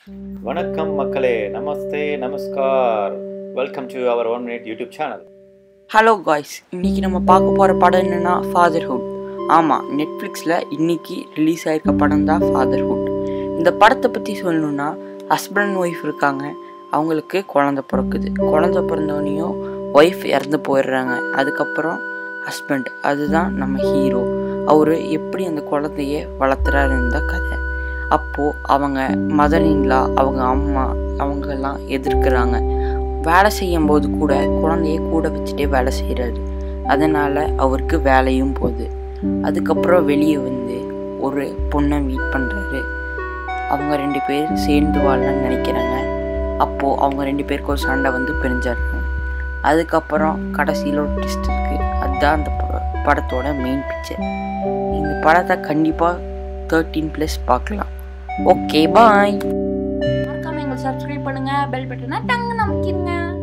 வணக்கம் மக்களே நமஸ்தே நமஸ்கார் welcome to our one minute YouTube channel hello guys இன்னைக்கு நம்ம பார்க்க போகிற படம் என்னென்னா ஃபாதர்ஹுட் ஆமாம் நெட்ஃப்ளிக்ஸில் இன்னைக்கு ரிலீஸ் ஆயிருக்க படம் தான் ஃபாதர்ஹுட் இந்த படத்தை பற்றி சொல்லணுன்னா ஹஸ்பண்ட் அண்ட் ஒய்ஃப் இருக்காங்க அவங்களுக்கு குழந்த பிறக்குது குழந்த பிறந்தவனையும் ஒய்ஃப் இறந்து போயிடுறாங்க அதுக்கப்புறம் ஹஸ்பண்ட் அதுதான் நம்ம ஹீரோ அவர் எப்படி அந்த குழந்தைய வளர்த்துறாருன்னு தான் கதை அப்போது அவங்க மதர் இன்லா அவங்க அம்மா அவங்கெல்லாம் எதிர்க்கிறாங்க வேலை செய்யும் போது கூட குழந்தைய கூட வச்சுட்டே வேலை செய்கிறாரு அதனால் அவருக்கு வேலையும் போகுது அதுக்கப்புறம் வெளியே வந்து ஒரு பொண்ணை மீட் பண்ணுறாரு அவங்க ரெண்டு பேர் சேர்ந்து வாழணும்னு நினைக்கிறாங்க அப்போது அவங்க ரெண்டு பேருக்கு ஒரு சண்டை வந்து பிரிஞ்சிடுறாங்க அதுக்கப்புறம் கடைசியில் ஒரு ட்விஸ்ட் இருக்குது அதுதான் அந்த ப- படத்தோட மெயின் பிக்சர் இந்த படத்தை கண்டிப்பாக தேர்ட்டீன் ப்ளஸ் பார்க்கலாம் ஓகே பாய் மறக்காம எங்களை சப்ஸ்கிரைப் பண்ணுங்க பெல் பட்டனை டங்கு நமக்கிருங்க